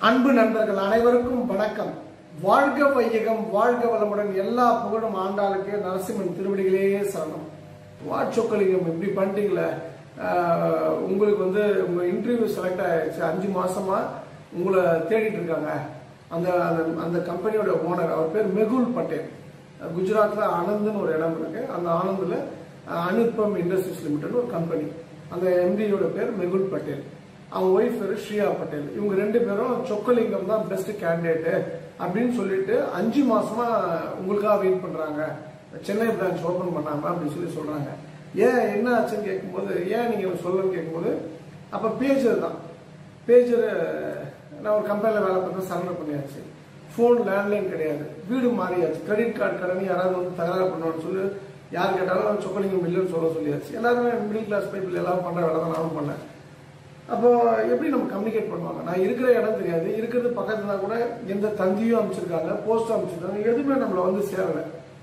அன்பு நண்பர்கள் அனைவருக்கும் வணக்கம் வாழ்க வையகம் வாழ்க வளமுடன் எல்லா புகழும் ஆண்டாளுக்கு நரசிம்மன் திருவடிகளே சரணம் வாட்சொக்கலிங்கம் இப்படி பண்ணிட்டீங்களே ஆஹ், உங்களுக்கு வந்து உங்க இன்டர்வியூ செலக்ட் ஆயிடுச்சு அஞ்சு மாசமா உங்களை தேடிட்டு இருக்காங்க அந்த அந்த- அந்த கம்பெனியோட ஓனர் அவர் பேர் மெகுல் பட்டேல் குஜராத்ல ஆனந்த்னு ஒரு இடம் இருக்கு அந்த ஆனந்த்ல அஹ், அனுப்பம் இண்டஸ்ட்ரீஸ் லிமிடெட் ஒரு கம்பெனி அந்த எம்டியோட பேர் மெகுல் பட்டேல் அவங்க ஒய்ஃப் பேர் ஸ்ரீயா பட்டேல் இவங்க ரெண்டு பேரும் சொக்கலிங்கம் தான் பெஸ்ட் கேண்டிடேட் அப்படின்னு சொல்லிட்டு அஞ்சு மாசமா உங்களுக்காக வெயிட் பண்றாங்க சென்னை பிரான்ச் ஓபன் பண்ணாம அப்படின்னு சொல்லி சொல்றாங்க ஏன் என்ன ஆச்சுன்னு கேட்கும்போது ஏன் நீங்க சொல்லணும்னு கேட்கும்போது அப்ப பேஜர் தான் பேஜர் நான் ஒரு கம்பெனியில் வேலை பார்த்து சரண்டர் பண்ணியாச்சு ஃபோன் லேண்ட்லைன் கிடையாது வீடு மாறியாச்சு கிரெடிட் கார்டு கடன் யாராவது வந்து தகராறு பண்ணுவான்னு சொல்லி யார் கேட்டாலும் சொக்கலிங்கம் இல்லைன்னு சொல்ல சொல்லியாச்சு எல்லாருமே மிடில் கிளாஸ் பீப்புள் எல்லாம் பண்ற வேலை தான் நானும் பண்ணேன் அப்போ எப்படி நம்ம கம்யூனிகேட் பண்ணுவாங்க நான் இருக்கிற இடம் தெரியாது இருக்கிறது பக்கத்துல கூட எந்த தந்தியும் அமைச்சிருக்காங்க போஸ்ட் அமைச்சிருக்காங்க எதுவுமே நம்மள வந்து சேரல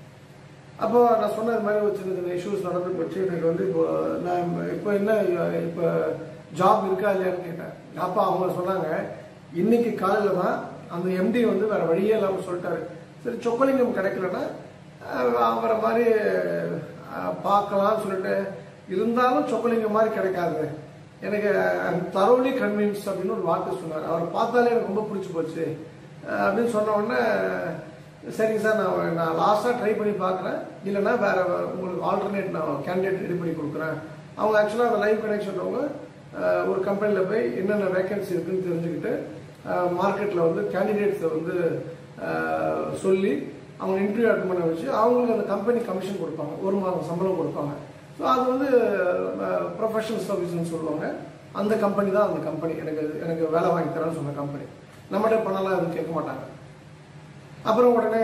அப்போ நான் சொன்ன மாதிரி ஒரு சின்ன சின்ன இஷ்யூஸ் நடந்து போச்சு எனக்கு வந்து இப்போ நான் இப்போ என்ன இப்போ ஜாப் இருக்கா இல்லையான்னு கேட்டேன் அப்போ அவங்க சொன்னாங்க இன்னைக்கு காலையில தான் அந்த எம்டி வந்து வேற வழியே இல்லாமல் சொல்லிட்டாரு சரி சொக்கலிங்கம் கிடைக்கலன்னா அஹ், அவரை மாதிரி அஹ், பார்க்கலாம்னு சொல்லிட்டு இருந்தாலும் சொக்கலிங்கம் மாதிரி கிடைக்காது எனக்கு தரோலி கன்வின்ஸ் அப்படின்னு ஒரு வார்த்தை சொன்னார் அவரை பார்த்தாலே எனக்கு ரொம்ப பிடிச்சி போச்சு அஹ், அப்படின்னு சொன்ன உடனே சரிங்க சார் நான் நான் லாஸ்ட்டாக ட்ரை பண்ணி பார்க்குறேன் இல்லைன்னா வேற உங்களுக்கு ஆல்டர்னேட் நான் கேண்டிடேட் ரெடி பண்ணி கொடுக்குறேன் அவங்க ஆக்சுவலாக அந்த லைவ் கனெக்ஷன் அவங்க அஹ், ஒரு கம்பெனியில் போய் என்னென்ன வேகன்சி இருக்குன்னு தெரிஞ்சுக்கிட்டு மார்க்கெட்டில் வந்து கேண்டிடேட்ஸை வந்து அஹ், சொல்லி அவங்க இன்டர்வியூ அட்டன் பண்ண வச்சு அவங்களுக்கு அந்த கம்பெனி கமிஷன் கொடுப்பாங்க ஒரு மாதம் சம்பளம் கொடுப்பாங்க ஸோ அது வந்து ப்ரொஃபஷனல் சர்வீஸ்னு சொல்லுவாங்க அந்த கம்பெனி தான் அந்த கம்பெனி எனக்கு எனக்கு வேலை வாங்கி தரேன்னு சொன்ன கம்பெனி நம்மகிட்ட பணம்லாம் எதுவும் கேட்க மாட்டாங்க அப்புறம் உடனே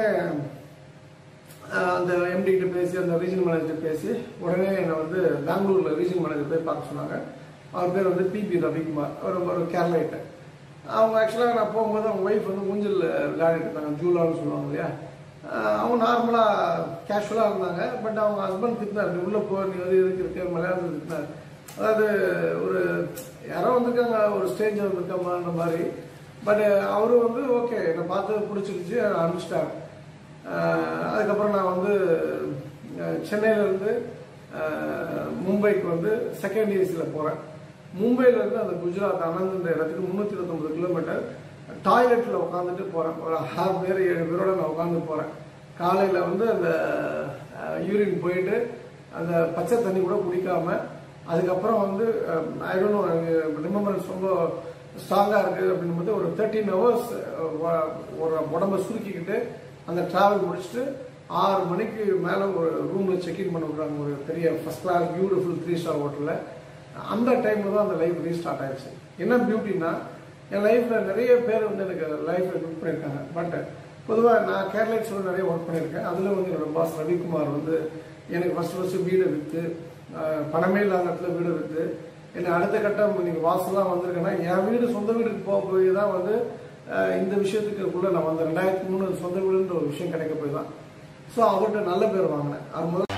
அஹ், அந்த எம்டி கிட்ட பேசி அந்த ரீஜன் மேனேஜர் பேசி உடனே என்னை வந்து பெங்களூர்ல ரீஜன் மேனேஜர் போய் பார்க்க சொன்னாங்க அவர் பேர் வந்து பிபி ரவிக்குமார் அவர் ஒரு கேரளைட்டு அவங்க ஆக்சுவலாக நான் போகும்போது அவங்க ஒய்ஃப் வந்து ஊஞ்சல் விளையாடிட்டு இருந்தாங்க ஜூலான்னு சொல்லுவாங்க இல்லையா அஹ், அவங்க நார்மலாக கேஷுவலாக இருந்தாங்க பட் அவங்க ஹஸ்பண்ட் திட்டினார் நீ உள்ளே போ நீ வந்து எதுக்கு இருக்க மலையாளத்தில் திட்டினார் அதாவது ஒரு யாரோ வந்திருக்காங்க ஒரு ஸ்டேஜ் வந்திருக்கமான மாதிரி பட் அவரு வந்து ஓகே என்னை பார்த்து பிடிச்சிருச்சு அனுப்பிச்சிட்டாங்க ஆஹ் அதுக்கப்புறம் நான் வந்து அஹ், சென்னையில இருந்து ஆஹ், மும்பைக்கு வந்து செகண்ட் ஏசியில் போகிறேன் மும்பையில இருந்து அந்த குஜராத் அனந்த்ன்ற இடத்துக்கு முந்நூற்றி இருபத்தொம்பது கிலோமீட்டர் டாய்லெட்டில் உட்காந்துட்டு போகிறேன் ஒரு ஆறு பேர் ஏழு பேரோட நான் உட்காந்து போகிறேன் காலையில் வந்து அந்த யூரின் போயிட்டு அந்த பச்சை தண்ணி கூட குடிக்காம அதுக்கப்புறம் வந்து ஐடோனோ ரிமம்பரன்ஸ் ரொம்ப ஸ்ட்ராங்காக இருக்குது அப்படின்னு ஒரு தேர்ட்டீன் ஹவர்ஸ் ஒரு உடம்ப சுருக்கிக்கிட்டு அந்த டிராவல் முடிச்சுட்டு ஆறு மணிக்கு மேலே ஒரு ரூமில் செக்இன் பண்ண விடுறாங்க ஒரு பெரிய first class beautiful three star ஹோட்டலில் அந்த டைமில் தான் அந்த லைஃப் ரீஸ்டார்ட் ஆயிடுச்சு என்ன பியூட்டினா என் லைஃப்பில் நிறைய பேர் வந்து எனக்கு லைஃப்பில் புக் பண்ணியிருக்காங்க பட் பொதுவாக நான் கேரளைட்ஸோட நிறைய ஒர்க் பண்ணியிருக்கேன் அதில் வந்து என்னோட பாஸ் ரவிக்குமார் வந்து எனக்கு ஃபர்ஸ்ட் ஃபர்ஸ்ட் வீடை விற்று அஹ், பணமே இல்லாத இடத்துல வீடை விற்று என்னை அடுத்த கட்டம் நீங்கள் வாசலாம் வந்திருக்கேன்னா என் வீடு சொந்த வீட்டுக்கு போக போய் தான் வந்து அஹ், இந்த விஷயத்துக்குள்ள நான் வந்தேன் ரெண்டாயிரத்தி மூணு சொந்த வீடுன்ற ஒரு விஷயம் கிடைக்க போய் தான் ஸோ அவர்கிட்ட நல்ல பேர் வாங்கினேன் அவர் முதல்ல